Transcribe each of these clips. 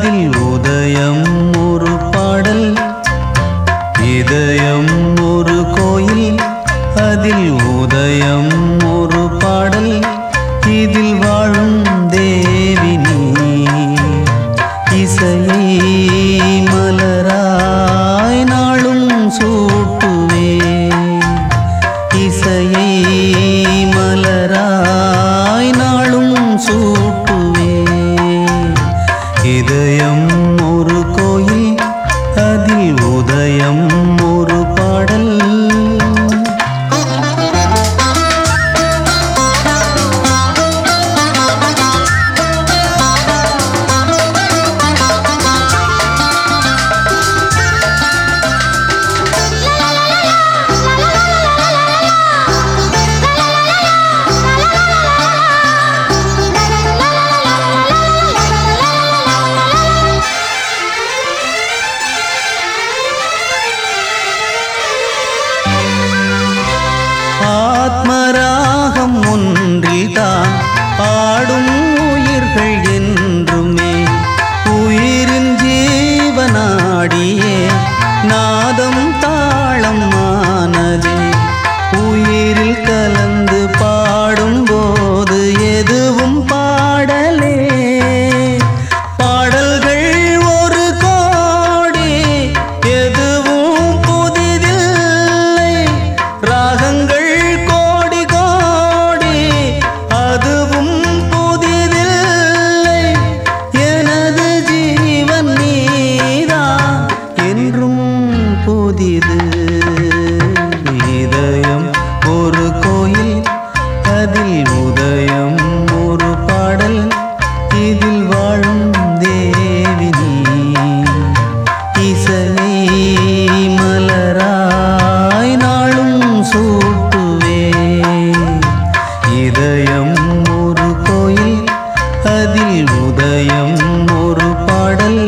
அதில் உதயம் ஒரு பாடல் இதயம் ஒரு கோயில் அதில் உதயம் ஒரு பாடல் இதில் வாழும் தேவி நீ இசையை மலராய் நாளும் சூட்டுவே இசையை மலராய் நாளும் சூட்டுவே இதயம் ஒரு கோயில் அதில் உதயம் ஒரு பாடல் ஆத்மராகம் ஒன்றில் தான் ஆடும் உயிர்கள் என்றுமே உயிரின் ஜீவனாடியே நாதம் தாளம் ஆனதே உயிரில் கலந்து பாடும்போது எதுவும் பாடலே பாடல்கள் ஒரு கோடி எதுவும் புதிதில்லை ராகங்கள் கோடி கோடி அதுவும் புதிதில்லை எனது ஜீவன் நீதான் என்றும் புதிது இதயம் ஒரு கோயில் அதில் உதயம் ஒரு பாடல் இதில் வாழும் தேவி நீ இசையை மலராய் நாளும் சூட்டுவே இதயம் ஒரு கோயில் அதில் உதயம் ஒரு பாடல்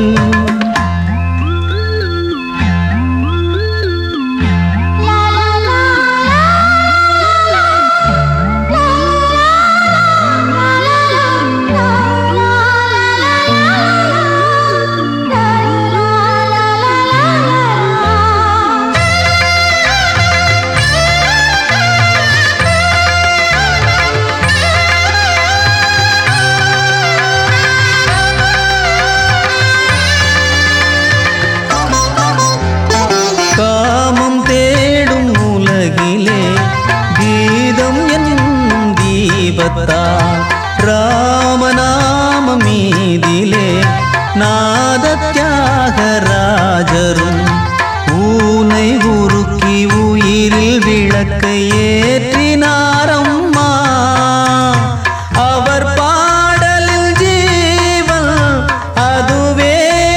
காமம் தேடும் உலகிலே கீதம் என்னும் தீபத்தால் ராமநாம மீதிலே நாத தியாகராஜரும் ஊனை உருக்கி உயிரில் விளக்கை ஏற்றினாரம்மா அவர் பாடலில் ஜீவன் அதுவே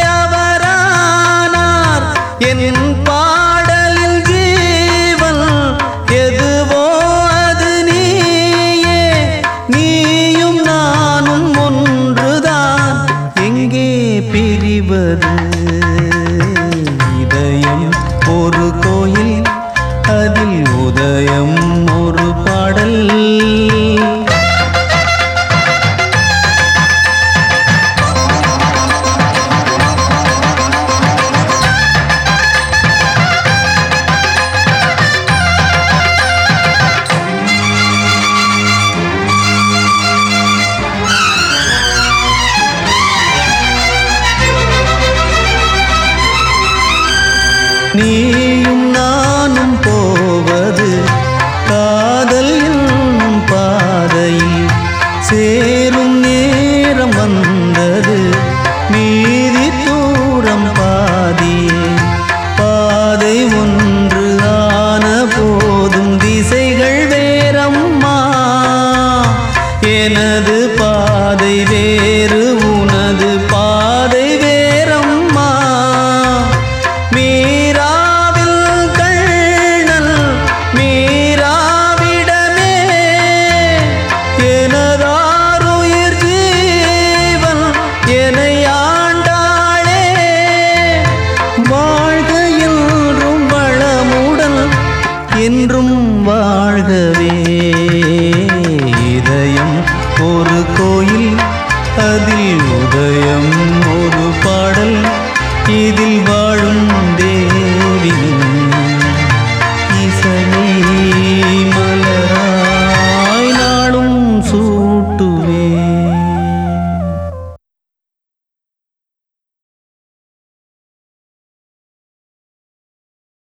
அவரானார் என் பாடலில் ஜீவன் எதுவோ அது நீயே நீயும் நானும் ஒன்றுதான் எங்கே பிரிவது இதயம் ஒரு கோயில் அதில் உதயம் ஒரு பாடல் நீயும் நானும் போவது காதல் என்னும் பாதையில் சேரும் நேரம் வந்தது மீதி தூரம் பாதியே பாதை ஒன்று ஆன போதும் திசைகள் வேறம்மா எனது பாதை வேறு உனது பாதை வேறம்மா மீராவில் கண்ணல் மீராவிடமே எனதாருயிர் ஜீவன் என்னை ஆண்டாளே வாழ்க என்றும் வளமுடன் என்றும் வாழ்கவே இதயம் ஒரு கோயில் அதில் உதயம் ஒரு இதில்